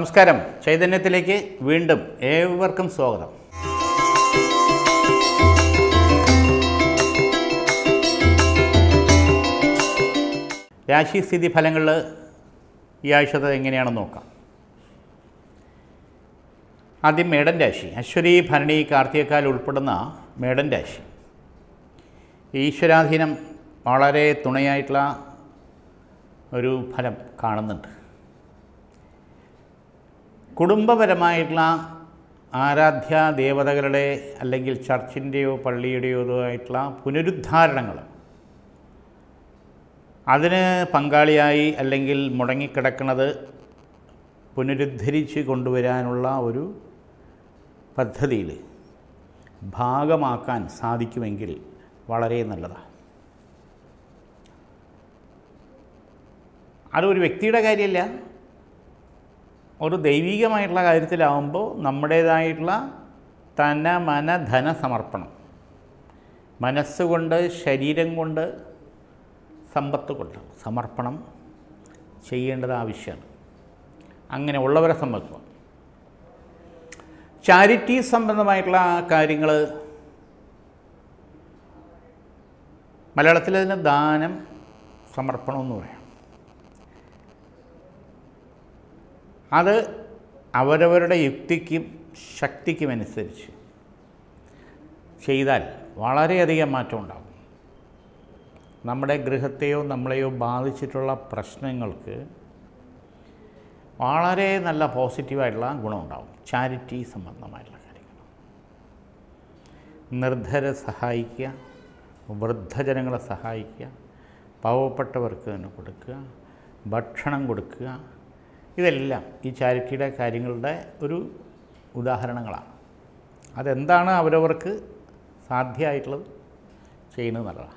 നമസ്കാരം ചൈതന്യത്തിലേക്ക് വീണ്ടും ഏവർക്കും സ്വാഗതം രാശിസ്ഥിതി ഫലങ്ങൾ ഈ ആഴ്ചത്തെ എങ്ങനെയാണെന്ന് നോക്കാം ആദ്യം മേടൻ രാശി അശ്വതി ഭരണി കാർത്തികക്കാൽ ഉൾപ്പെടുന്ന മേടൻ രാശി ഈശ്വരാധീനം വളരെ തുണയായിട്ടുള്ള ഒരു ഫലം കാണുന്നുണ്ട് കുടുംബപരമായിട്ടുള്ള ആരാധ്യ ദേവതകളുടെ അല്ലെങ്കിൽ ചർച്ചിൻ്റെയോ പള്ളിയുടെയോ ആയിട്ടുള്ള പുനരുദ്ധാരണങ്ങൾ അതിന് പങ്കാളിയായി അല്ലെങ്കിൽ മുടങ്ങിക്കിടക്കുന്നത് പുനരുദ്ധരിച്ച് കൊണ്ടുവരാനുള്ള ഒരു പദ്ധതിയിൽ ഭാഗമാക്കാൻ സാധിക്കുമെങ്കിൽ വളരെ നല്ലതാണ് അതൊരു വ്യക്തിയുടെ കാര്യമല്ല ഒരു ദൈവികമായിട്ടുള്ള കാര്യത്തിലാവുമ്പോൾ നമ്മുടേതായിട്ടുള്ള തന മന ധന സമർപ്പണം മനസ്സുകൊണ്ട് ശരീരം കൊണ്ട് സമ്പത്ത് കൊണ്ട് സമർപ്പണം ചെയ്യേണ്ടത് ആവശ്യമാണ് അങ്ങനെ ഉള്ളവരെ സംബന്ധിച്ചു ചാരിറ്റി സംബന്ധമായിട്ടുള്ള കാര്യങ്ങൾ മലയാളത്തിൽ അതിന് ദാനം സമർപ്പണം എന്ന് പറയാം അത് അവരവരുടെ യുക്തിക്കും ശക്തിക്കും അനുസരിച്ച് ചെയ്താൽ വളരെയധികം മാറ്റം ഉണ്ടാകും നമ്മുടെ ഗൃഹത്തെയോ നമ്മളെയോ ബാധിച്ചിട്ടുള്ള പ്രശ്നങ്ങൾക്ക് വളരെ നല്ല പോസിറ്റീവായിട്ടുള്ള ഗുണമുണ്ടാകും ചാരിറ്റി സംബന്ധമായിട്ടുള്ള കാര്യങ്ങൾ നിർദ്ധരെ സഹായിക്കുക വൃദ്ധജനങ്ങളെ സഹായിക്കുക പാവപ്പെട്ടവർക്ക് തന്നെ കൊടുക്കുക ഭക്ഷണം കൊടുക്കുക ഇതെല്ലാം ഈ ചാരിറ്റിയുടെ കാര്യങ്ങളുടെ ഒരു ഉദാഹരണങ്ങളാണ് അതെന്താണ് അവരവർക്ക് സാധ്യമായിട്ടുള്ളത് ചെയ്യുന്നത് നല്ലതാണ്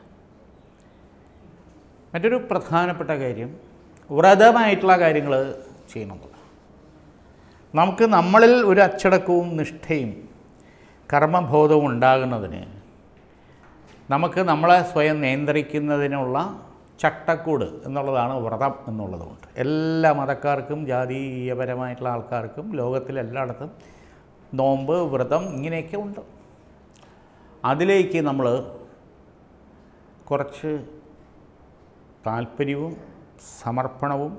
മറ്റൊരു പ്രധാനപ്പെട്ട കാര്യം വ്രതമായിട്ടുള്ള കാര്യങ്ങൾ ചെയ്യണമെന്നുള്ളത് നമുക്ക് നമ്മളിൽ ഒരു അച്ചടക്കവും നിഷ്ഠയും കർമ്മബോധവും ഉണ്ടാകുന്നതിന് നമുക്ക് നമ്മളെ സ്വയം നിയന്ത്രിക്കുന്നതിനുള്ള ചട്ടക്കൂട് എന്നുള്ളതാണ് വ്രതം എന്നുള്ളതുകൊണ്ട് എല്ലാ മതക്കാർക്കും ജാതീയപരമായിട്ടുള്ള ആൾക്കാർക്കും ലോകത്തിലെല്ലായിടത്തും നോമ്പ് വ്രതം ഇങ്ങനെയൊക്കെ ഉണ്ട് അതിലേക്ക് നമ്മൾ കുറച്ച് താല്പര്യവും സമർപ്പണവും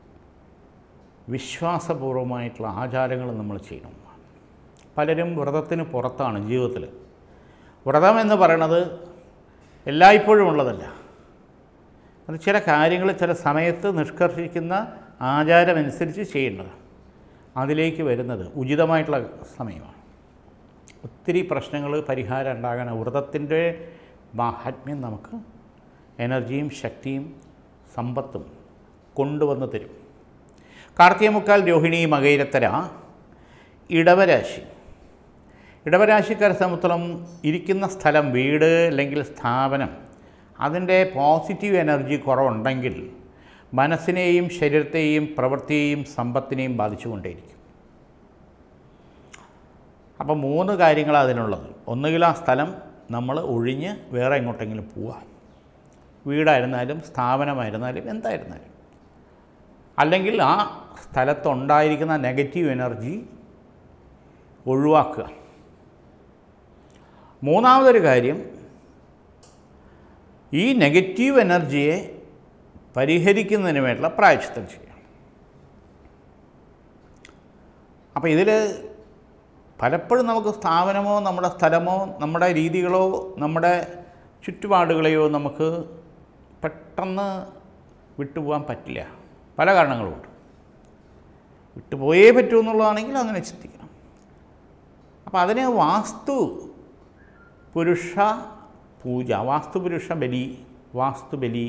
വിശ്വാസപൂർവമായിട്ടുള്ള ആചാരങ്ങളും നമ്മൾ ചെയ്യണം പലരും വ്രതത്തിന് പുറത്താണ് ജീവിതത്തിൽ വ്രതം എന്ന് പറയണത് എല്ലായ്പ്പോഴും ഉള്ളതല്ല അത് ചില കാര്യങ്ങൾ ചില സമയത്ത് നിഷ്കർഷിക്കുന്ന ആചാരമനുസരിച്ച് ചെയ്യേണ്ടത് അതിലേക്ക് വരുന്നത് ഉചിതമായിട്ടുള്ള സമയമാണ് ഒത്തിരി പ്രശ്നങ്ങൾ പരിഹാരം ഉണ്ടാകാൻ വ്രതത്തിൻ്റെ മാഹാത്മ്യം നമുക്ക് എനർജിയും ശക്തിയും സമ്പത്തും കൊണ്ടുവന്ന് തരും കാർത്തിക മുക്കാൽ രോഹിണി മകയിരത്തര ഇടവരാശി ഇടവരാശിക്കാരെ സംബന്ധിച്ചോളം ഇരിക്കുന്ന സ്ഥലം വീട് അല്ലെങ്കിൽ സ്ഥാപനം അതിൻ്റെ പോസിറ്റീവ് എനർജി കുറവുണ്ടെങ്കിൽ മനസ്സിനെയും ശരീരത്തെയും പ്രവൃത്തിയെയും സമ്പത്തിനെയും ബാധിച്ചുകൊണ്ടേയിരിക്കും അപ്പോൾ മൂന്ന് കാര്യങ്ങളാണ് അതിനുള്ളത് ഒന്നുകിൽ ആ സ്ഥലം നമ്മൾ ഒഴിഞ്ഞ് വേറെ എങ്ങോട്ടെങ്കിലും പോവുക വീടായിരുന്നാലും സ്ഥാപനമായിരുന്നാലും എന്തായിരുന്നാലും അല്ലെങ്കിൽ ആ സ്ഥലത്തുണ്ടായിരിക്കുന്ന നെഗറ്റീവ് എനർജി ഒഴിവാക്കുക മൂന്നാമതൊരു കാര്യം ഈ നെഗറ്റീവ് എനർജിയെ പരിഹരിക്കുന്നതിന് വേണ്ടിയുള്ള പ്രായച്ചിത്തം ചെയ്യണം അപ്പോൾ ഇതിൽ പലപ്പോഴും നമുക്ക് സ്ഥാപനമോ നമ്മുടെ സ്ഥലമോ നമ്മുടെ രീതികളോ നമ്മുടെ ചുറ്റുപാടുകളെയോ നമുക്ക് പെട്ടെന്ന് വിട്ടുപോകാൻ പറ്റില്ല പല കാരണങ്ങളുമുണ്ട് വിട്ടുപോയേ പറ്റൂ എന്നുള്ളതാണെങ്കിൽ അങ്ങനെ ചിന്തിക്കണം അപ്പോൾ അതിന് വാസ്തു പുരുഷ പൂജ വാസ്തുപുരുഷ ബലി വാസ്തുബലി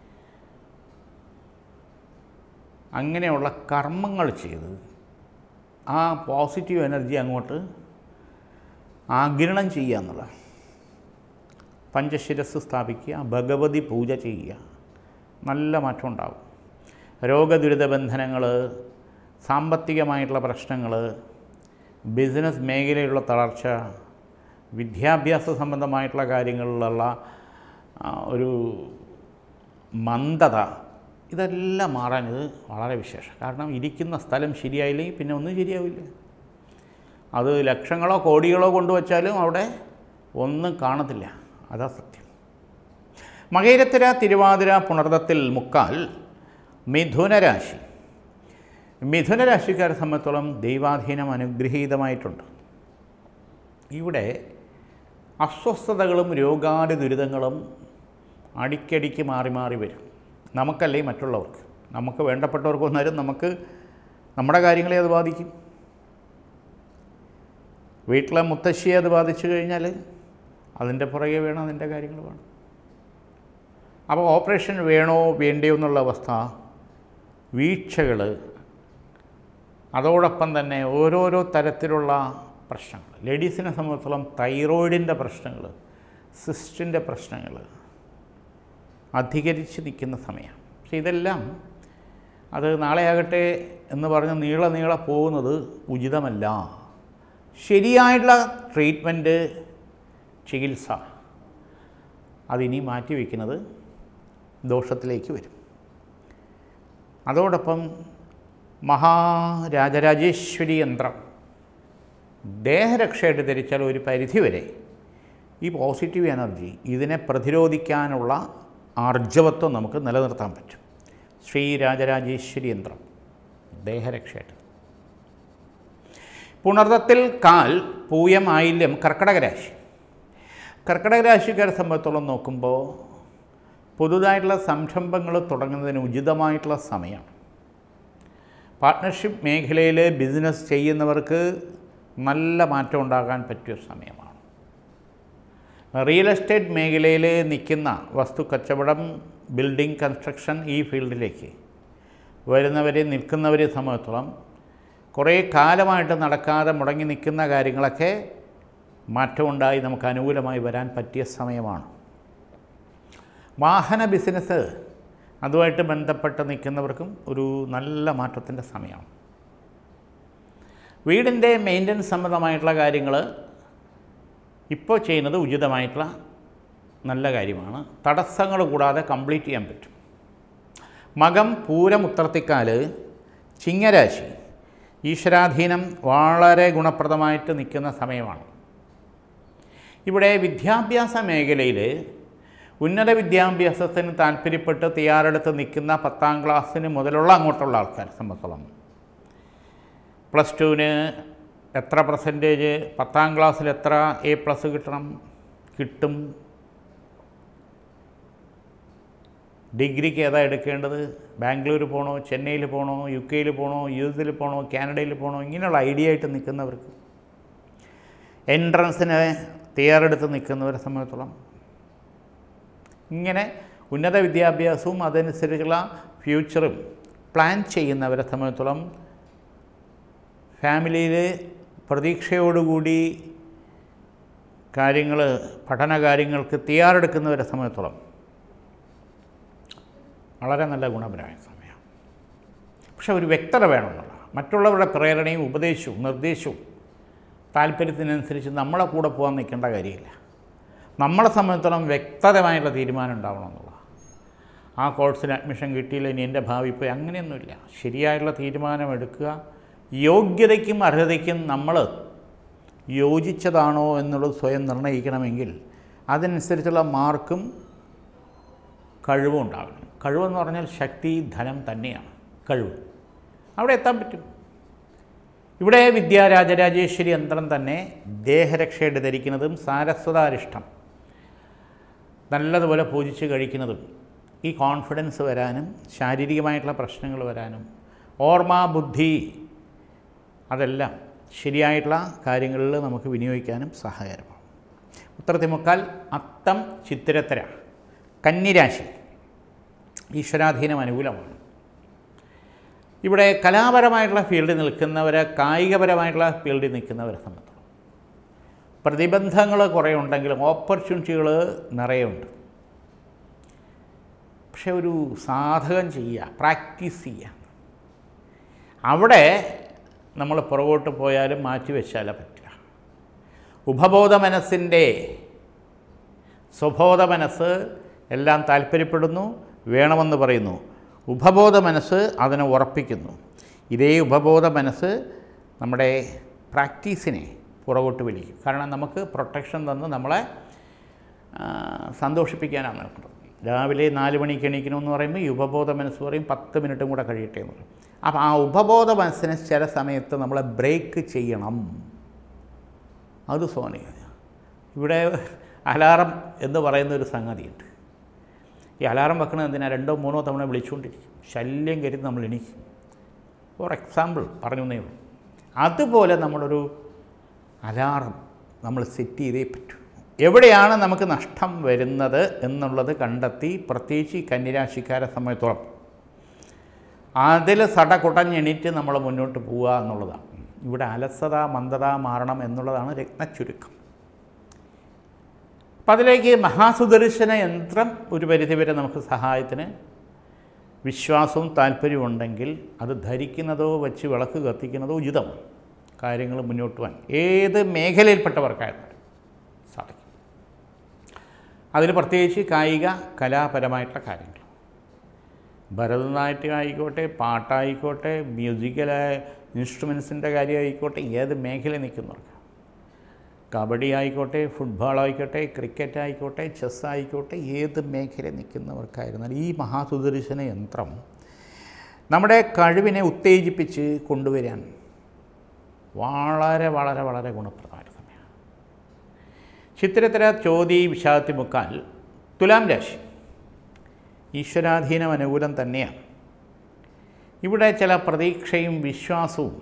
അങ്ങനെയുള്ള കർമ്മങ്ങൾ ചെയ്ത് ആ പോസിറ്റീവ് എനർജി അങ്ങോട്ട് ആഗിരണം ചെയ്യുക എന്നുള്ളത് പഞ്ചശിരസ് സ്ഥാപിക്കുക ഭഗവതി പൂജ ചെയ്യുക നല്ല മാറ്റം ഉണ്ടാകും രോഗദുരിത ബന്ധനങ്ങൾ സാമ്പത്തികമായിട്ടുള്ള പ്രശ്നങ്ങൾ ബിസിനസ് മേഖലയിലുള്ള തളർച്ച വിദ്യാഭ്യാസ സംബന്ധമായിട്ടുള്ള കാര്യങ്ങളിലുള്ള ആ, ഒരു മന്ദത ഇതെല്ലാം മാറാൻ ഇത് വളരെ വിശേഷം കാരണം ഇരിക്കുന്ന സ്ഥലം ശരിയായില്ലെങ്കിൽ പിന്നെ ഒന്നും ശരിയാവില്ല അത് ലക്ഷങ്ങളോ കോടികളോ കൊണ്ടുവച്ചാലും അവിടെ ഒന്നും കാണത്തില്ല അതാ സത്യം മകയിരത്തിര തിരുവാതിര പുണർദത്തിൽ മുക്കാൽ മിഥുനരാശി മിഥുനരാശിക്കാരെ സംബന്ധിച്ചോളം ദൈവാധീനം അനുഗ്രഹീതമായിട്ടുണ്ട് ഇവിടെ അസ്വസ്ഥതകളും രോഗാതി ദുരിതങ്ങളും അടിക്കടിക്ക് മാറി മാറി വരും നമുക്കല്ലേ മറ്റുള്ളവർക്ക് നമുക്ക് വേണ്ടപ്പെട്ടവർക്ക് വന്നാലും നമുക്ക് നമ്മുടെ കാര്യങ്ങളെ അത് ബാധിക്കും വീട്ടിലെ മുത്തശ്ശിയെ അത് ബാധിച്ചു കഴിഞ്ഞാൽ അതിൻ്റെ പുറകെ വേണം അതിൻ്റെ കാര്യങ്ങൾ വേണം അപ്പോൾ ഓപ്പറേഷൻ വേണോ വേണ്ടയോ എന്നുള്ള അവസ്ഥ വീഴ്ചകൾ അതോടൊപ്പം തന്നെ ഓരോരോ തരത്തിലുള്ള പ്രശ്നങ്ങൾ ലേഡീസിനെ സംബന്ധിച്ചിടത്തോളം തൈറോയിഡിൻ്റെ പ്രശ്നങ്ങൾ സിസ്റ്റിൻ്റെ പ്രശ്നങ്ങൾ അധികരിച്ച് നിൽക്കുന്ന സമയം പക്ഷേ ഇതെല്ലാം അത് നാളെയാകട്ടെ എന്ന് പറഞ്ഞ് നീള നീള പോകുന്നത് ഉചിതമല്ല ശരിയായിട്ടുള്ള ട്രീറ്റ്മെൻറ്റ് ചികിത്സ അതിനി മാറ്റി വയ്ക്കുന്നത് ദോഷത്തിലേക്ക് വരും അതോടൊപ്പം മഹാരാജരാജേശ്വരി യന്ത്രം ദേഹരക്ഷയായിട്ട് ധരിച്ചാൽ ഒരു പരിധിവരെ ഈ പോസിറ്റീവ് എനർജി ഇതിനെ പ്രതിരോധിക്കാനുള്ള ആർജവത്വം നമുക്ക് നിലനിർത്താൻ പറ്റും ശ്രീ രാജരാജേശ്വരി യന്ത്രം ദേഹരക്ഷയായിട്ട് പുണർദത്തിൽ കാൽ പൂയം ആയില്യം കർക്കടക രാശി കർക്കടക രാശിക്കാരെ സംബന്ധിച്ചോളം നോക്കുമ്പോൾ പുതുതായിട്ടുള്ള സംരംഭങ്ങൾ തുടങ്ങുന്നതിന് ഉചിതമായിട്ടുള്ള സമയമാണ് പാർട്ട്ണർഷിപ്പ് മേഖലയിൽ ബിസിനസ് ചെയ്യുന്നവർക്ക് നല്ല മാറ്റം ഉണ്ടാകാൻ പറ്റിയ സമയമാണ് റിയൽ എസ്റ്റേറ്റ് മേഖലയിൽ നിൽക്കുന്ന വസ്തു കച്ചവടം ബിൽഡിംഗ് കൺസ്ട്രക്ഷൻ ഈ ഫീൽഡിലേക്ക് വരുന്നവരെ നിൽക്കുന്നവരെ സംബന്ധിച്ചോളം കുറേ കാലമായിട്ട് നടക്കാതെ മുടങ്ങി നിൽക്കുന്ന കാര്യങ്ങളൊക്കെ മാറ്റമുണ്ടായി നമുക്ക് അനുകൂലമായി വരാൻ പറ്റിയ സമയമാണ് വാഹന ബിസിനസ് അതുമായിട്ട് ബന്ധപ്പെട്ട് നിൽക്കുന്നവർക്കും ഒരു നല്ല മാറ്റത്തിൻ്റെ സമയമാണ് വീടിൻ്റെ മെയിൻ്റനൻസ് സംബന്ധമായിട്ടുള്ള കാര്യങ്ങൾ ഇപ്പോൾ ചെയ്യുന്നത് ഉചിതമായിട്ടുള്ള നല്ല കാര്യമാണ് തടസ്സങ്ങൾ കൂടാതെ കംപ്ലീറ്റ് ചെയ്യാൻ പറ്റും മകം പൂരം ഉത്രത്തിക്കാല് ചിങ്ങരാശി ഈശ്വരാധീനം വളരെ ഗുണപ്രദമായിട്ട് നിൽക്കുന്ന സമയമാണ് ഇവിടെ വിദ്യാഭ്യാസ മേഖലയിൽ ഉന്നത വിദ്യാഭ്യാസത്തിന് താല്പര്യപ്പെട്ട് തയ്യാറെടുത്ത് നിൽക്കുന്ന പത്താം ക്ലാസ്സിന് മുതലുള്ള അങ്ങോട്ടുള്ള ആൾക്കാരെ സംബന്ധിച്ചോളം പ്ലസ് ടുവിന് എത്ര പെർസെൻറ്റേജ് പത്താം ക്ലാസ്സിൽ എത്ര എ പ്ലസ് കിട്ടണം കിട്ടും ഡിഗ്രിക്ക് ഏതാ എടുക്കേണ്ടത് ബാംഗ്ലൂർ പോകണോ ചെന്നൈയിൽ പോകണോ യു കെയിൽ പോകണോ യു എസിൽ പോകണോ കാനഡയിൽ പോകണോ ഇങ്ങനെയുള്ള ഐഡിയ ആയിട്ട് നിൽക്കുന്നവർക്ക് എൻട്രൻസിന് തയ്യാറെടുത്ത് നിൽക്കുന്നവരെ സംബന്ധിച്ചോളം ഇങ്ങനെ ഉന്നത വിദ്യാഭ്യാസവും അതനുസരിച്ചുള്ള ഫ്യൂച്ചറും പ്ലാൻ ചെയ്യുന്നവരെ സംബന്ധിച്ചോളം ഫാമിലിയിൽ പ്രതീക്ഷയോടുകൂടി കാര്യങ്ങൾ പഠന കാര്യങ്ങൾക്ക് തയ്യാറെടുക്കുന്നവരെ സംബന്ധിച്ചോളം വളരെ നല്ല ഗുണപരമായ സമയമാണ് പക്ഷെ ഒരു വ്യക്തത വേണമെന്നുള്ള മറ്റുള്ളവരുടെ പ്രേരണയും ഉപദേശവും നിർദ്ദേശവും താല്പര്യത്തിനനുസരിച്ച് നമ്മളെ കൂടെ പോകാൻ നിൽക്കേണ്ട കാര്യമില്ല നമ്മളെ സംബന്ധിച്ചിടത്തോളം വ്യക്തതമായിട്ടുള്ള തീരുമാനം ഉണ്ടാവണം എന്നുള്ളതാണ് ആ കോഴ്സിന് അഡ്മിഷൻ കിട്ടിയില്ല ഇനി എൻ്റെ ഭാവി പോയി അങ്ങനെയൊന്നുമില്ല ശരിയായിട്ടുള്ള തീരുമാനം എടുക്കുക യോഗ്യതയ്ക്കും അർഹതയ്ക്കും നമ്മൾ യോജിച്ചതാണോ എന്നുള്ളത് സ്വയം നിർണ്ണയിക്കണമെങ്കിൽ അതനുസരിച്ചുള്ള മാർക്കും കഴിവും ഉണ്ടാകണം കഴിവെന്ന് പറഞ്ഞാൽ ശക്തി ധനം തന്നെയാണ് കഴിവ് അവിടെ എത്താൻ പറ്റും ഇവിടെ വിദ്യാരാജരാജേശ്വരി യന്ത്രം തന്നെ ദേഹരക്ഷയുടെ ധരിക്കുന്നതും സാരസ്വതാരിഷ്ടം നല്ലതുപോലെ പൂജിച്ച് കഴിക്കുന്നതും ഈ കോൺഫിഡൻസ് വരാനും ശാരീരികമായിട്ടുള്ള പ്രശ്നങ്ങൾ വരാനും ഓർമ്മ ബുദ്ധി അതെല്ലാം ശരിയായിട്ടുള്ള കാര്യങ്ങളിൽ നമുക്ക് വിനിയോഗിക്കാനും സഹായകരമാണ് ഉത്തരത്തിമുക്കാൽ അത്തം ചിത്തിരത്തര കന്നിരാശി ഈശ്വരാധീനം അനുകൂലമാണ് ഇവിടെ കലാപരമായിട്ടുള്ള ഫീൽഡിൽ നിൽക്കുന്നവരെ കായികപരമായിട്ടുള്ള ഫീൽഡിൽ നിൽക്കുന്നവരെ സംബന്ധിച്ചിടത്തോളം പ്രതിബന്ധങ്ങൾ കുറേ ഉണ്ടെങ്കിലും ഓപ്പർച്യൂണിറ്റികൾ നിറയുണ്ട് പക്ഷെ ഒരു സാധകം ചെയ്യുക പ്രാക്ടീസ് ചെയ്യുക അവിടെ നമ്മൾ പുറകോട്ട് പോയാലും മാറ്റി വെച്ചാലേ പറ്റില്ല ഉപബോധ മനസ്സിൻ്റെ സ്വബോധ മനസ്സ് എല്ലാം താല്പര്യപ്പെടുന്നു വേണമെന്ന് പറയുന്നു ഉപബോധ മനസ്സ് അതിനെ ഉറപ്പിക്കുന്നു ഇതേ ഉപബോധ മനസ്സ് നമ്മുടെ പ്രാക്ടീസിനെ പുറകോട്ട് വലിക്കും കാരണം നമുക്ക് പ്രൊട്ടക്ഷൻ തന്ന് നമ്മളെ ആ, സന്തോഷിപ്പിക്കാനാണ് നടക്കുന്നത് രാവിലെ നാല് മണിക്ക് എണീക്കണമെന്ന് പറയുമ്പോൾ ഈ ഉപബോധ മനസ്സ് പറയും പത്ത് മിനിറ്റും കൂടെ കഴിയട്ടെ എന്ന് പറയും അപ്പോൾ ആ ഉപബോധ മനസ്സിനെ ചില സമയത്ത് നമ്മളെ ബ്രേക്ക് ചെയ്യണം അത് സോണിയ ഇവിടെ അലാറം എന്ന് പറയുന്ന ഒരു സംഗതിയുണ്ട് ഈ അലാറം വെക്കണത് എന്തിനാ രണ്ടോ മൂന്നോ തവണ വിളിച്ചുകൊണ്ടിരിക്കും ശല്യം കരുതി നമ്മൾ എണീക്കും ഫോർ എക്സാമ്പിൾ പറഞ്ഞു എന്നേ ഉള്ളൂ അതുപോലെ നമ്മളൊരു അലാറം നമ്മൾ സെറ്റ് ചെയ്തേ പറ്റൂ എവിടെയാണ് നമുക്ക് നഷ്ടം വരുന്നത് എന്നുള്ളത് കണ്ടെത്തി പ്രത്യേകിച്ച് ഈ കന്യരാശിക്കാരെ സമയത്തോളം അതിൽ സടകുടഞ്ഞെണീറ്റ് നമ്മൾ മുന്നോട്ട് പോവുക എന്നുള്ളതാണ് ഇവിടെ അലസത മന്ദത മാറണം എന്നുള്ളതാണ് രത്നച്ചുരുക്കം അപ്പം അതിലേക്ക് മഹാസുദർശന യന്ത്രം ഒരു പരിധിവരെ നമുക്ക് സഹായത്തിന് വിശ്വാസവും താല്പര്യവും ഉണ്ടെങ്കിൽ അത് ധരിക്കുന്നതോ വെച്ച് വിളക്ക് കത്തിക്കുന്നതോ ഉചിതമാണ് കാര്യങ്ങൾ മുന്നോട്ട് പോകാൻ ഏത് മേഖലയിൽപ്പെട്ടവർക്കായിരുന്നാലും സാധിക്കും അതിൽ പ്രത്യേകിച്ച് കായിക കലാപരമായിട്ടുള്ള കാര്യങ്ങൾ ഭരതനാട്യം ആയിക്കോട്ടെ പാട്ടായിക്കോട്ടെ മ്യൂസിക്കൽ ഇൻസ്ട്രുമെൻസിൻ്റെ കാര്യമായിക്കോട്ടെ ഏത് മേഖല നിൽക്കുന്നവർക്ക് കബഡി ആയിക്കോട്ടെ ഫുട്ബോൾ ആയിക്കോട്ടെ ക്രിക്കറ്റ് ആയിക്കോട്ടെ ചെസ് ആയിക്കോട്ടെ ഏത് മേഖല നിൽക്കുന്നവർക്കായിരുന്നാലും ഈ മഹാസുദർശന യന്ത്രം നമ്മുടെ കഴിവിനെ ഉത്തേജിപ്പിച്ച് കൊണ്ടുവരാൻ വളരെ വളരെ വളരെ ഗുണപ്രദമായ സമയമാണ് ചിത്രത്തിര ചോതി വിഷാദത്തി മുക്കാൽ തുലാം രാശി ഈശ്വരാധീനം അനുകൂലം തന്നെയാണ് ഇവിടെ ചില പ്രതീക്ഷയും വിശ്വാസവും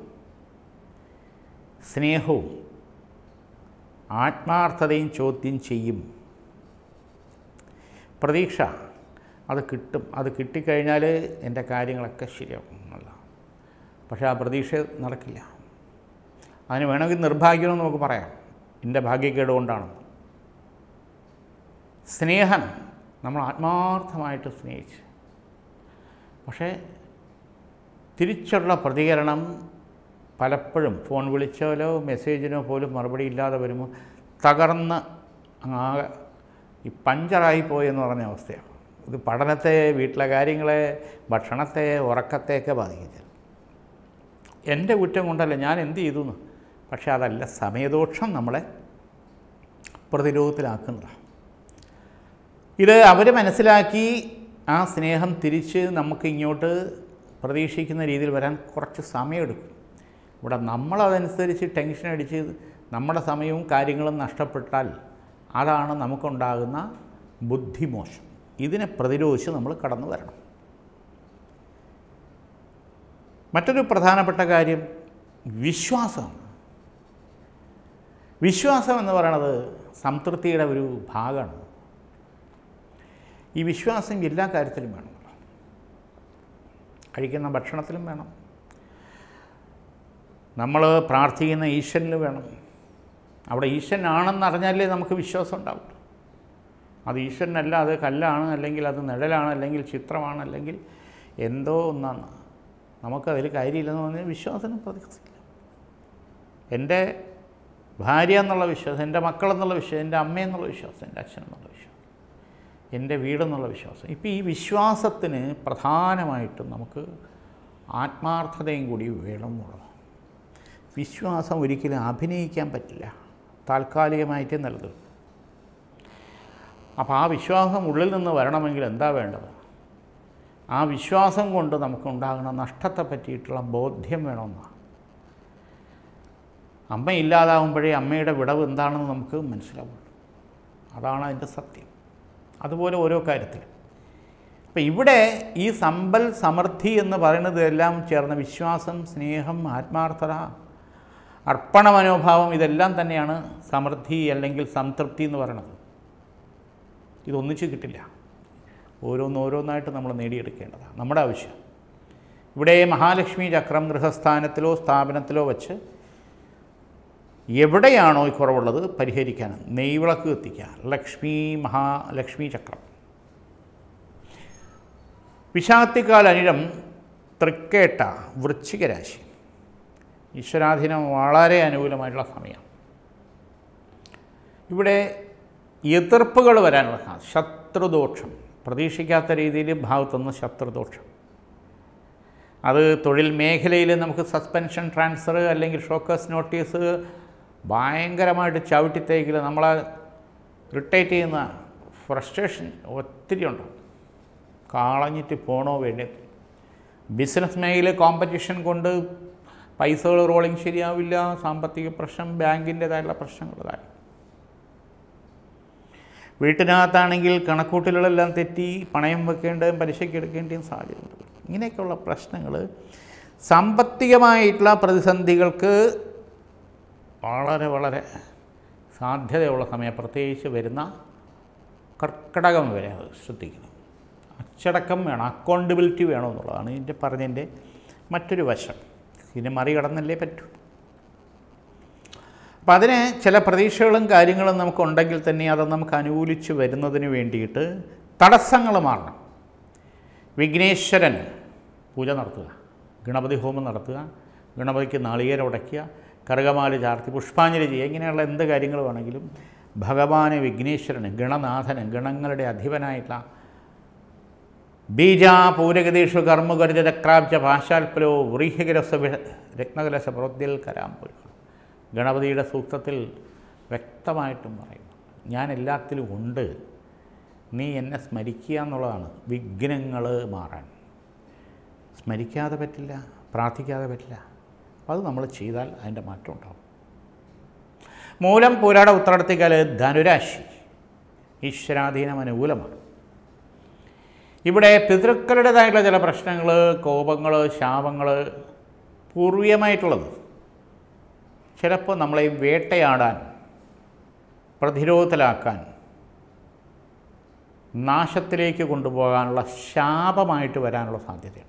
സ്നേഹവും ആത്മാർത്ഥതയും ചോദ്യം ചെയ്യും പ്രതീക്ഷ അത് കിട്ടും അത് കിട്ടിക്കഴിഞ്ഞാൽ എൻ്റെ കാര്യങ്ങളൊക്കെ ശരിയാവും എന്നല്ല പക്ഷേ ആ പ്രതീക്ഷ നടക്കില്ല അതിന് വേണമെങ്കിൽ നിർഭാഗ്യമെന്ന് നമുക്ക് പറയാം എൻ്റെ ഭാഗ്യക്കേട് കൊണ്ടാണ് സ്നേഹം നമ്മൾ ആത്മാർത്ഥമായിട്ട് സ്നേഹിച്ച് പക്ഷേ തിരിച്ചുള്ള പ്രതികരണം പലപ്പോഴും ഫോൺ വിളിച്ചാലോ മെസ്സേജിനോ പോലും മറുപടി ഇല്ലാതെ വരുമ്പോൾ തകർന്ന് ആകെ ഈ പഞ്ചറായി പോയെന്ന് പറഞ്ഞ അവസ്ഥയാണ് ഇത് പഠനത്തെ വീട്ടിലെ കാര്യങ്ങളെ ഭക്ഷണത്തെ ഉറക്കത്തെയൊക്കെ ബാധിക്കുന്നത് എൻ്റെ കുറ്റം കൊണ്ടല്ല ഞാൻ എന്ത് ചെയ്തു എന്ന് പക്ഷേ അതല്ല സമയദോഷം നമ്മളെ പ്രതിരോധത്തിലാക്കുന്നതാണ് ഇത് അവർ മനസ്സിലാക്കി ആ സ്നേഹം തിരിച്ച് നമുക്ക് ഇങ്ങോട്ട് പ്രതീക്ഷിക്കുന്ന രീതിയിൽ വരാൻ കുറച്ച് സമയമെടുക്കും ഇവിടെ നമ്മളതനുസരിച്ച് ടെൻഷൻ അടിച്ച് നമ്മുടെ സമയവും കാര്യങ്ങളും നഷ്ടപ്പെട്ടാൽ അതാണ് നമുക്കുണ്ടാകുന്ന ബുദ്ധിമോശം ഇതിനെ പ്രതിരോധിച്ച് നമ്മൾ കടന്നു വരണം മറ്റൊരു പ്രധാനപ്പെട്ട കാര്യം വിശ്വാസം വിശ്വാസം എന്ന് പറയുന്നത് സംതൃപ്തിയുടെ ഒരു ഭാഗമാണ് ഈ വിശ്വാസം എല്ലാ കാര്യത്തിലും വേണം കഴിക്കുന്ന ഭക്ഷണത്തിലും വേണം നമ്മൾ പ്രാർത്ഥിക്കുന്ന ഈശ്വരന് വേണം അവിടെ ഈശ്വരനാണെന്ന് അറിഞ്ഞാലേ നമുക്ക് വിശ്വാസം ഉണ്ടാവും അത് ഈശ്വരനല്ല അത് കല്ലാണ് അല്ലെങ്കിൽ അത് നിഴലാണ് അല്ലെങ്കിൽ ചിത്രമാണ് അല്ലെങ്കിൽ എന്തോ ഒന്നാണ് നമുക്കതിൽ കാര്യമില്ലെന്ന് പറഞ്ഞാൽ വിശ്വാസത്തിന് പ്രതീക്ഷയില്ല എൻ്റെ ഭാര്യ എന്നുള്ള വിശ്വാസം എൻ്റെ മക്കളെന്നുള്ള വിശ്വാസം എൻ്റെ അമ്മ എന്നുള്ള വിശ്വാസം എൻ്റെ അച്ഛൻ എന്നുള്ള വിശ്വാസം എൻ്റെ വീടെന്നുള്ള വിശ്വാസം ഇപ്പോൾ ഈ വിശ്വാസത്തിന് പ്രധാനമായിട്ടും നമുക്ക് ആത്മാർത്ഥതയും കൂടി വേണം എന്നുള്ളതാണ് വിശ്വാസം ഒരിക്കലും അഭിനയിക്കാൻ പറ്റില്ല താൽക്കാലികമായിട്ടേ നിലനിൽക്കും അപ്പോൾ ആ വിശ്വാസം ഉള്ളിൽ നിന്ന് വരണമെങ്കിൽ എന്താ വേണ്ടത് ആ വിശ്വാസം കൊണ്ട് നമുക്കുണ്ടാകുന്ന നഷ്ടത്തെ പറ്റിയിട്ടുള്ള ബോധ്യം വേണമെന്നാണ് അമ്മ ഇല്ലാതാവുമ്പോഴേ അമ്മയുടെ വിടവ് എന്താണെന്ന് നമുക്ക് മനസ്സിലാവുള്ളൂ അതാണ് അതിൻ്റെ സത്യം അതുപോലെ ഓരോ കാര്യത്തിലും അപ്പം ഇവിടെ ഈ സമ്പൽ സമൃദ്ധി എന്ന് പറയുന്നത് എല്ലാം ചേർന്ന വിശ്വാസം സ്നേഹം ആത്മാർത്ഥത അർപ്പണ മനോഭാവം ഇതെല്ലാം തന്നെയാണ് സമൃദ്ധി അല്ലെങ്കിൽ സംതൃപ്തി എന്ന് പറയുന്നത് ഇതൊന്നിച്ച് കിട്ടില്ല ഓരോന്നോരോന്നായിട്ട് നമ്മൾ നേടിയെടുക്കേണ്ടതാണ് നമ്മുടെ ആവശ്യം ഇവിടെ മഹാലക്ഷ്മി ചക്രം ഗൃഹസ്ഥാനത്തിലോ സ്ഥാപനത്തിലോ വച്ച് എവിടെയാണോ ഈ കുറവുള്ളത് പരിഹരിക്കാൻ നെയ്വിളക്ക് കത്തിക്കുക ലക്ഷ്മി മഹാലക്ഷ്മി ചക്രം വിഷാത്തിക്കാൽ അനിഴം തൃക്കേട്ട വൃശ്ചിക രാശി ഈശ്വരാധീനം വളരെ അനുകൂലമായിട്ടുള്ള സമയം ഇവിടെ എതിർപ്പുകൾ വരാനുള്ള സാ- ശത്രുദോഷം പ്രതീക്ഷിക്കാത്ത രീതിയിൽ ഭാഗത്തുനിന്ന് ശത്രുദോഷം അത് തൊഴിൽ മേഖലയിൽ നമുക്ക് സസ്പെൻഷൻ ട്രാൻസ്ഫർ അല്ലെങ്കിൽ ഷോക്കേഴ്സ് നോട്ടീസ് ഭയങ്കരമായിട്ട് ചവിട്ടിത്തേക്കിൽ നമ്മളെ റിട്ടേറ്റ് ചെയ്യുന്ന ഫ്രസ്ട്രേഷൻ ഒത്തിരി ഉണ്ട് കളഞ്ഞിട്ട് പോണോ വേണ്ടി ബിസിനസ് മേഖല കോമ്പറ്റീഷൻ കൊണ്ട് പൈസകൾ റോളിങ് ശരിയാവില്ല സാമ്പത്തിക പ്രശ്നം ബാങ്കിൻ്റേതായുള്ള പ്രശ്നങ്ങൾ കാര്യം വീട്ടിനകത്താണെങ്കിൽ കണക്കൂട്ടലുകളെല്ലാം തെറ്റി പണയം വെക്കേണ്ടതും പലിശയ്ക്ക് എടുക്കേണ്ടതും സാഹചര്യമുണ്ട് ഇങ്ങനെയൊക്കെയുള്ള പ്രശ്നങ്ങൾ സാമ്പത്തികമായിട്ടുള്ള പ്രതിസന്ധികൾക്ക് വളരെ വളരെ സാധ്യതയുള്ള സമയം പ്രത്യേകിച്ച് വരുന്ന കർക്കടകം വരെ അത് ശ്രദ്ധിക്കണം അച്ചടക്കം വേണം അക്കൗണ്ടബിലിറ്റി വേണം എന്നുള്ളതാണ് ഇതിൻ്റെ പറഞ്ഞതിൻ്റെ മറ്റൊരു വശം ഇതിനെ മറികടന്നല്ലേ പറ്റൂ അപ്പം അതിന് ചില പ്രതീക്ഷകളും കാര്യങ്ങളും നമുക്കുണ്ടെങ്കിൽ തന്നെ അത് നമുക്ക് അനുകൂലിച്ച് വരുന്നതിന് വേണ്ടിയിട്ട് തടസ്സങ്ങൾ മാറണം വിഘ്നേശ്വരന് പൂജ നടത്തുക ഗണപതി ഹോമം നടത്തുക ഗണപതിക്ക് നാളികേരം ഉടയ്ക്കുക കറുകമാല ചാർത്തി പുഷ്പാഞ്ജലി ചെയ്യുക ഇങ്ങനെയുള്ള എന്ത് കാര്യങ്ങൾ വേണമെങ്കിലും ഭഗവാന് വിഘ്നേശ്വരന് ഗണനാഥന് ഗണങ്ങളുടെ അധിപനായിട്ടുള്ള ബീജ പൂരഗതീഷു കർമ്മകരുജ ചക്രാബ്ജ പാശാൽപ്പലോ വ്രീഹികരസ രത്നകലശ പ്രോദ്യൽ കരാമ്പുര ഗണപതിയുടെ സൂക്തത്തിൽ വ്യക്തമായിട്ടും പറയും ഞാൻ എല്ലാത്തിലും ഉണ്ട് നീ എന്നെ സ്മരിക്കുക എന്നുള്ളതാണ് വിഘ്നങ്ങൾ മാറാൻ സ്മരിക്കാതെ പറ്റില്ല പ്രാർത്ഥിക്കാതെ പറ്റില്ല അപ്പോൾ അത് നമ്മൾ ചെയ്താൽ അതിൻ്റെ മാറ്റം ഉണ്ടാവും മൂലം പൂരാട ഉത്തരടത്തിക്കാൽ ധനുരാശി ഈശ്വരാധീനം അനുകൂലമാണ് ഇവിടെ പിതൃക്കളുടേതായിട്ടുള്ള ചില പ്രശ്നങ്ങൾ കോപങ്ങൾ ശാപങ്ങൾ പൂർവീയമായിട്ടുള്ളത് ചിലപ്പോൾ നമ്മളെ വേട്ടയാടാൻ പ്രതിരോധത്തിലാക്കാൻ നാശത്തിലേക്ക് കൊണ്ടുപോകാനുള്ള ശാപമായിട്ട് വരാനുള്ള സാധ്യതയുണ്ട്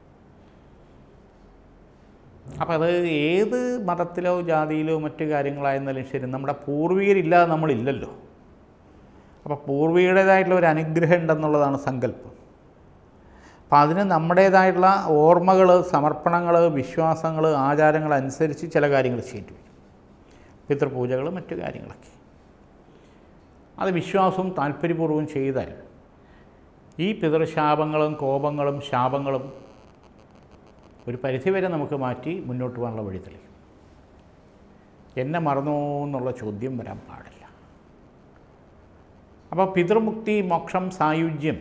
അപ്പോൾ അത് ഏത് മതത്തിലോ ജാതിയിലോ മറ്റു കാര്യങ്ങളായിരുന്നാലും ശരി നമ്മുടെ പൂർവികരില്ലാതെ നമ്മളില്ലല്ലോ അപ്പോൾ പൂർവികരുടേതായിട്ടുള്ള ഒരു അനുഗ്രഹം ഉണ്ടെന്നുള്ളതാണ് സങ്കല്പം അപ്പം അതിന് നമ്മുടേതായിട്ടുള്ള ഓർമ്മകൾ സമർപ്പണങ്ങൾ വിശ്വാസങ്ങൾ ആചാരങ്ങൾ അനുസരിച്ച് ചില കാര്യങ്ങൾ ചെയ്യേണ്ടി വരും പിതൃപൂജകൾ മറ്റു കാര്യങ്ങളൊക്കെ അത് വിശ്വാസവും താല്പര്യപൂർവ്വം ചെയ്താൽ ഈ പിതൃശാപങ്ങളും കോപങ്ങളും ശാപങ്ങളും ഒരു പരിധിവരെ നമുക്ക് മാറ്റി മുന്നോട്ട് പോകാനുള്ള വഴി തെളിയും എന്നെ മറന്നോ എന്നുള്ള ചോദ്യം വരാൻ പാടില്ല അപ്പോൾ പിതൃമുക്തി മോക്ഷം സായുജ്യം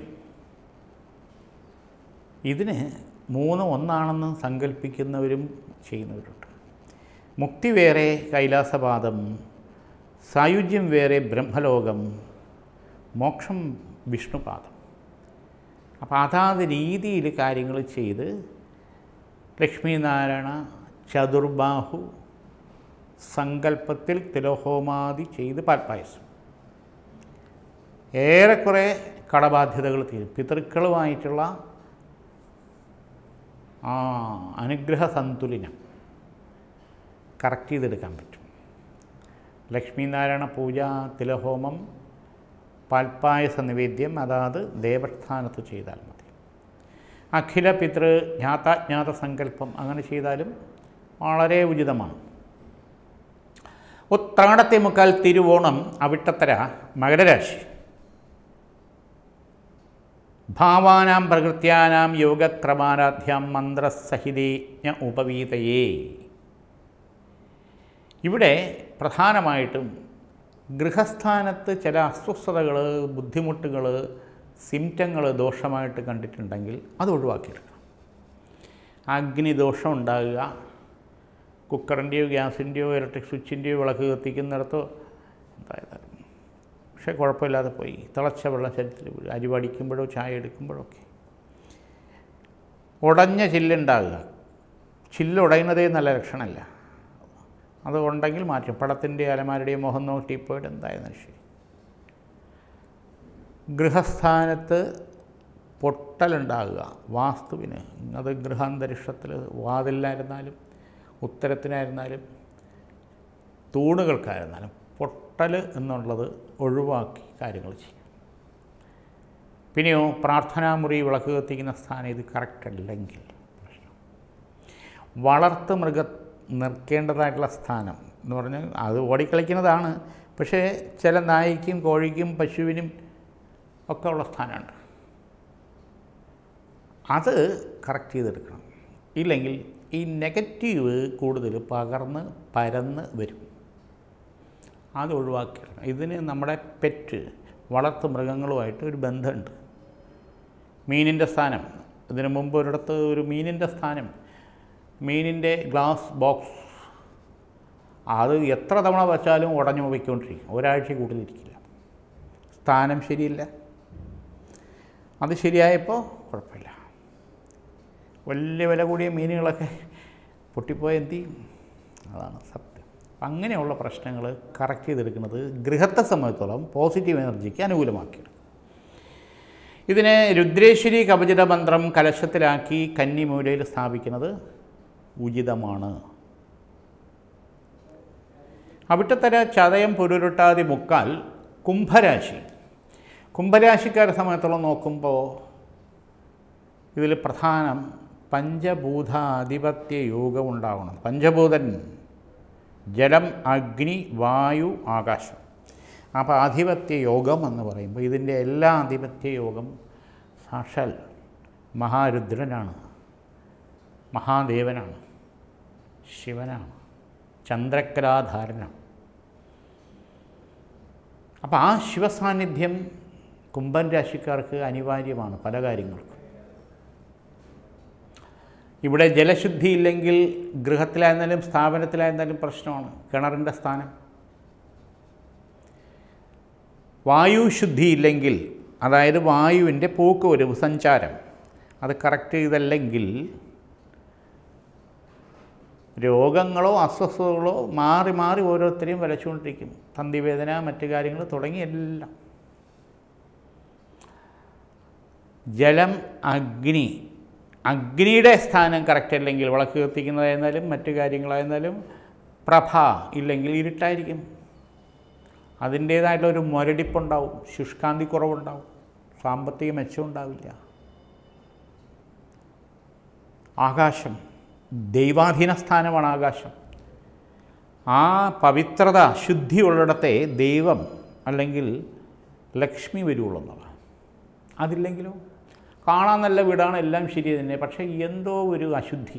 ഇതിന് മൂന്ന് ഒന്നാണെന്ന് സങ്കല്പിക്കുന്നവരും ചെയ്യുന്നവരുണ്ട് മുക്തി വേറെ കൈലാസപാദം സായുജ്യം വേറെ ബ്രഹ്മലോകം മോക്ഷം വിഷ്ണുപാദം അപ്പോൾ അതാത് രീതിയിൽ കാര്യങ്ങൾ ചെയ്ത് ലക്ഷ്മീനാരായണ ചതുർബാഹു സങ്കല്പത്തിൽ തിലോഹോമാദി ചെയ്ത് പാൽപ്പായസം ഏറെക്കുറെ കടബാധ്യതകൾ തീരും പിതൃക്കളുമായിട്ടുള്ള ആ അനുഗ്രഹ സന്തുലനം കറക്റ്റ് ചെയ്തെടുക്കാൻ പറ്റും ലക്ഷ്മീനാരായണ പൂജ തിലഹോമം പാൽപ്പായസ നിവേദ്യം അതാത് ദേവസ്ഥാനത്ത് ചെയ്താൽ മതി അഖില പിതൃ ജ്ഞാതാജ്ഞാത സങ്കല്പം അങ്ങനെ ചെയ്താലും വളരെ ഉചിതമാണ് ഉത്രാടത്തെ മുക്കാൽ തിരുവോണം അവിട്ടത്തര മകരരാശി ഭാവാനാം പ്രകൃത്യാനാം യോഗക്രമാരാധ്യാം മന്ത്രസഹിതേജ്ഞ ഉപവീതയേ ഇവിടെ പ്രധാനമായിട്ടും ഗൃഹസ്ഥാനത്ത് ചില അസ്വസ്ഥതകൾ ബുദ്ധിമുട്ടുകൾ സിംറ്റങ്ങൾ ദോഷമായിട്ട് കണ്ടിട്ടുണ്ടെങ്കിൽ അത് ഒഴിവാക്കിയെടുക്കണം അഗ്നിദോഷം ഉണ്ടാകുക കുക്കറിൻ്റെയോ ഗ്യാസിൻ്റെയോ ഇലക്ട്രിക് സ്വിച്ചിൻ്റെയോ വിളക്ക് കത്തിക്കുന്നിടത്തോ എന്തായാലും പക്ഷേ കുഴപ്പമില്ലാതെ പോയി തിളച്ച വെള്ളം ശരീരത്തിൽ വീഴും അരി വടിക്കുമ്പോഴോ ചായ എടുക്കുമ്പോഴോ ഒക്കെ ഉടഞ്ഞ ചില്ലുണ്ടാകുക ചില്ലുടയുന്നതേ നല്ല ലക്ഷണമല്ല അത് ഉണ്ടെങ്കിൽ മാറ്റും പടത്തിൻ്റെ അലമാരുടെയും മുഖം നോക്കി പോയിട്ട് എന്തായാലും ശരി ഗൃഹസ്ഥാനത്ത് പൊട്ടലുണ്ടാകുക വാസ്തുവിന് അത് ഗൃഹാന്തരീക്ഷത്തിൽ വാതിലിനായിരുന്നാലും ഉത്തരത്തിനായിരുന്നാലും തൂണുകൾക്കായിരുന്നാലും പൊട്ടൽ എന്നുള്ളത് ഒഴിവാക്കി കാര്യങ്ങൾ ചെയ്യും പിന്നെയോ പ്രാർത്ഥനാമുറി വിളക്ക് കത്തിക്കുന്ന സ്ഥാനം ഇത് കറക്റ്റ് അല്ലെങ്കിൽ പ്രശ്നം വളർത്ത് മൃഗ നിർക്കേണ്ടതായിട്ടുള്ള സ്ഥാനം എന്ന് പറഞ്ഞാൽ അത് ഓടിക്കളിക്കുന്നതാണ് പക്ഷേ ചില നായ്ക്കും കോഴിക്കും പശുവിനും ഒക്കെ ഉള്ള സ്ഥാനമുണ്ട് അത് കറക്റ്റ് ചെയ്തെടുക്കണം ഇല്ലെങ്കിൽ ഈ നെഗറ്റീവ് കൂടുതൽ പകർന്ന് പരന്ന് വരും അത് ഒഴിവാക്കിയെടുക്കണം ഇതിന് നമ്മുടെ പെറ്റ് വളർത്തു മൃഗങ്ങളുമായിട്ട് ഒരു ബന്ധമുണ്ട് മീനിൻ്റെ സ്ഥാനം ഇതിനു മുമ്പ് ഒരിടത്ത് ഒരു മീനിൻ്റെ സ്ഥാനം മീനിൻ്റെ ഗ്ലാസ് ബോക്സ് അത് എത്ര തവണ വച്ചാലും ഉടഞ്ഞു പോയിക്കൊണ്ടിരിക്കും ഒരാഴ്ച കൂടുതലിരിക്കില്ല സ്ഥാനം ശരിയില്ല അത് ശരിയായപ്പോൾ കുഴപ്പമില്ല വലിയ വില കൂടിയ മീനുകളൊക്കെ പൊട്ടിപ്പോയ എന്ത് ചെയ്യും അതാണ് സത്യം അപ്പം അങ്ങനെയുള്ള പ്രശ്നങ്ങൾ കറക്റ്റ് ചെയ്തെടുക്കുന്നത് ഗൃഹത്തെ സംബന്ധിച്ചോളം പോസിറ്റീവ് എനർജിക്ക് അനുകൂലമാക്കിയെടുക്കും ഇതിനെ രുദ്രേശ്വരി കവചിത മന്ത്രം കലശത്തിലാക്കി കന്നിമൂലയിൽ സ്ഥാപിക്കുന്നത് ഉചിതമാണ് അവിട്ടത്തര ചതയം പുരുരുട്ടാതി മുക്കാൽ കുംഭരാശി കുംഭരാശിക്കാരെ സമയത്തോളം നോക്കുമ്പോൾ ഇതിൽ പ്രധാനം പഞ്ചഭൂതാധിപത്യ യോഗം ഉണ്ടാവണം പഞ്ചഭൂതൻ ജലം അഗ്നി വായു ആകാശം അപ്പോൾ ആധിപത്യ യോഗം എന്ന് പറയുമ്പോൾ ഇതിൻ്റെ എല്ലാ ആധിപത്യ യോഗം സാക്ഷാൽ മഹാരുദ്രനാണ് മഹാദേവനാണ് ശിവനാണ് ചന്ദ്രക്കലാധാരനാണ് അപ്പോൾ ആ ശിവസാന്നിധ്യം കുംഭൻ രാശിക്കാർക്ക് അനിവാര്യമാണ് പല കാര്യങ്ങൾക്കും ഇവിടെ ജലശുദ്ധി ഇല്ലെങ്കിൽ ഗൃഹത്തിലായിരുന്നാലും സ്ഥാപനത്തിലായിരുന്നാലും പ്രശ്നമാണ് കിണറിൻ്റെ സ്ഥാനം വായു ശുദ്ധി ഇല്ലെങ്കിൽ അതായത് വായുവിൻ്റെ പോക്ക് വരവ് സഞ്ചാരം അത് കറക്റ്റ് ചെയ്തല്ലെങ്കിൽ രോഗങ്ങളോ അസ്വസ്ഥതകളോ മാറി മാറി ഓരോരുത്തരെയും വലച്ചുകൊണ്ടിരിക്കും തന്തിവേദന മറ്റു കാര്യങ്ങൾ തുടങ്ങി എല്ലാം ജലം അഗ്നി അഗ്നിയുടെ സ്ഥാനം കറക്റ്റ് അല്ലെങ്കിൽ വിളക്ക് കത്തിക്കുന്നതായിരുന്നാലും മറ്റു കാര്യങ്ങളായിരുന്നാലും പ്രഭ ഇല്ലെങ്കിൽ ഇരുട്ടായിരിക്കും അതിൻ്റേതായിട്ടുള്ള ഒരു മുരടിപ്പുണ്ടാവും ശുഷ്കാന്തി കുറവുണ്ടാവും സാമ്പത്തിക മെച്ചം ഉണ്ടാവില്ല ആകാശം ദൈവാധീന സ്ഥാനമാണ് ആകാശം ആ പവിത്രത ശുദ്ധി ഉള്ളിടത്തെ ദൈവം അല്ലെങ്കിൽ ലക്ഷ്മി വരുള്ളൂ എന്നുള്ളതാണ് അതില്ലെങ്കിലോ കാണാൻ നല്ല വീടാണ് എല്ലാം ശരി തന്നെ പക്ഷേ എന്തോ ഒരു അശുദ്ധി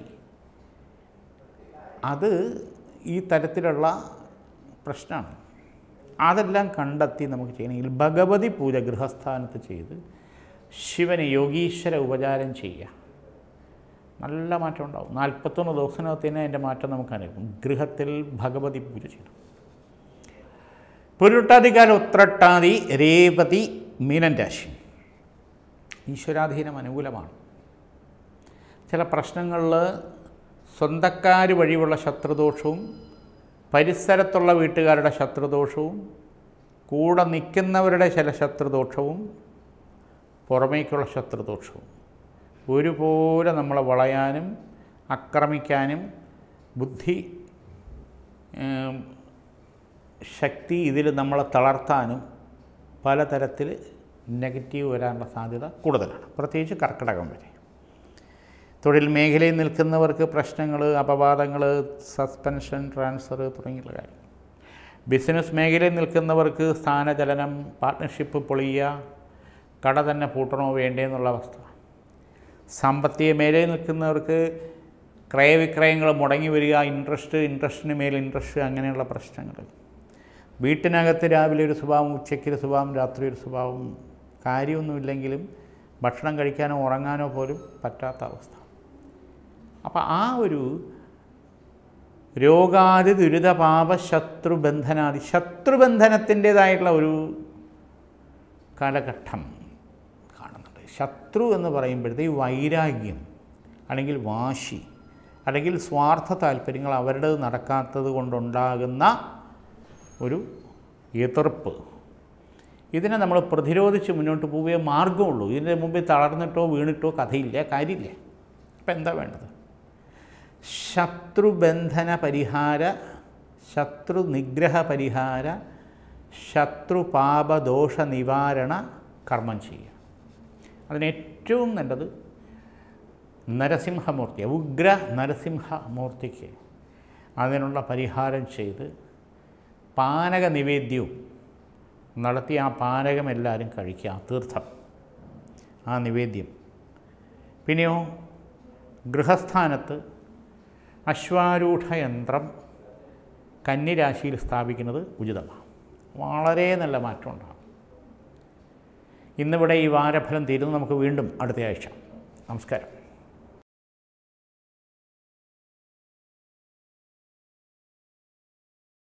അത് ഈ തരത്തിലുള്ള പ്രശ്നമാണ് അതെല്ലാം കണ്ടെത്തി നമുക്ക് ചെയ്യണമെങ്കിൽ ഭഗവതി പൂജ ഗൃഹസ്ഥാനത്ത് ചെയ്ത് ശിവന് യോഗീശ്വര ഉപചാരം ചെയ്യുക നല്ല മാറ്റം ഉണ്ടാവും നാൽപ്പത്തൊന്ന് ദിവസത്തിനകത്ത് തന്നെ അതിൻ്റെ മാറ്റം നമുക്ക് അനുഭവം ഗൃഹത്തിൽ ഭഗവതി പൂജ ചെയ്യണം പുരുട്ടാതികാല ഉത്രട്ടാതി രേവതി മീനൻ രാശി ഈശ്വരാധീനം അനുകൂലമാണ് ചില പ്രശ്നങ്ങളിൽ സ്വന്തക്കാർ വഴിയുള്ള ശത്രുദോഷവും പരിസരത്തുള്ള വീട്ടുകാരുടെ ശത്രുദോഷവും കൂടെ നിൽക്കുന്നവരുടെ ചില ശത്രുദോഷവും പുറമേക്കുള്ള ശത്രുദോഷവും ഒരുപോലെ നമ്മളെ വളയാനും ആക്രമിക്കാനും ബുദ്ധി ഏം, ശക്തി ഇതിൽ നമ്മളെ തളർത്താനും പലതരത്തിൽ നെഗറ്റീവ് വരാനുള്ള സാധ്യത കൂടുതലാണ് പ്രത്യേകിച്ച് കർക്കിടകം വരെ തൊഴിൽ മേഖലയിൽ നിൽക്കുന്നവർക്ക് പ്രശ്നങ്ങൾ അപവാദങ്ങൾ സസ്പെൻഷൻ ട്രാൻസ്ഫർ തുടങ്ങിയുള്ള കാര്യങ്ങൾ ബിസിനസ് മേഖലയിൽ നിൽക്കുന്നവർക്ക് സ്ഥാനചലനം പാർട്ട്ണർഷിപ്പ് പൊളിയുക കട തന്നെ പൂട്ടണോ വേണ്ടേ എന്നുള്ള അവസ്ഥ സാമ്പത്തിക മേഖലയിൽ നിൽക്കുന്നവർക്ക് ക്രയവിക്രയങ്ങൾ മുടങ്ങി വരിക ഇൻട്രസ്റ്റ് ഇൻട്രസ്റ്റിന് മേൽ ഇൻട്രസ്റ്റ് അങ്ങനെയുള്ള പ്രശ്നങ്ങൾ വീട്ടിനകത്ത് രാവിലെ ഒരു സ്വഭാവം ഉച്ചയ്ക്ക് ഒരു സ്വഭാവം രാത്രി ഒരു സ്വഭാവം കാര്യമൊന്നുമില്ലെങ്കിലും ഭക്ഷണം കഴിക്കാനോ ഉറങ്ങാനോ പോലും പറ്റാത്ത അവസ്ഥ അപ്പോൾ ആ ഒരു രോഗാദി ദുരിതപാപ ശത്രുബന്ധനാദി ശത്രുബന്ധനത്തിൻ്റേതായിട്ടുള്ള ഒരു കാലഘട്ടം കാണുന്നുണ്ട് ശത്രു എന്ന് പറയുമ്പോഴത്തേക്ക് വൈരാഗ്യം അല്ലെങ്കിൽ വാശി അല്ലെങ്കിൽ സ്വാർത്ഥ താല്പര്യങ്ങൾ അവരുടെ നടക്കാത്തത് കൊണ്ടുണ്ടാകുന്ന ഒരു എതിർപ്പ് ഇതിനെ നമ്മൾ പ്രതിരോധിച്ച് മുന്നോട്ട് പോവുകയേ മാർഗമുള്ളൂ ഇതിൻ്റെ മുമ്പിൽ തളർന്നിട്ടോ വീണിട്ടോ കഥയില്ല കാര്യമില്ല അപ്പം എന്താ വേണ്ടത് ശത്രുബന്ധന പരിഹാര ശത്രു നിഗ്രഹ പരിഹാര ശത്രു പാപദോഷ നിവാരണ കർമ്മം ചെയ്യുക അതിന് ഏറ്റവും നല്ലത് നരസിംഹമൂർത്തി ഉഗ്ര നരസിംഹമൂർത്തിക്ക് അതിനുള്ള പരിഹാരം ചെയ്ത് പാനക നിവേദ്യവും നടത്തി ആ പാനകം എല്ലാവരും കഴിക്കുക ആ തീർത്ഥം ആ നിവേദ്യം പിന്നെയോ ഗൃഹസ്ഥാനത്ത് അശ്വാരൂഢ യന്ത്രം കന്നിരാശിയിൽ സ്ഥാപിക്കുന്നത് ഉചിതമാണ് വളരെ നല്ല മാറ്റമുണ്ടാകും ഇന്നിവിടെ ഈ വാരഫലം തീരുന്നു നമുക്ക് വീണ്ടും അടുത്ത ആഴ്ച നമസ്കാരം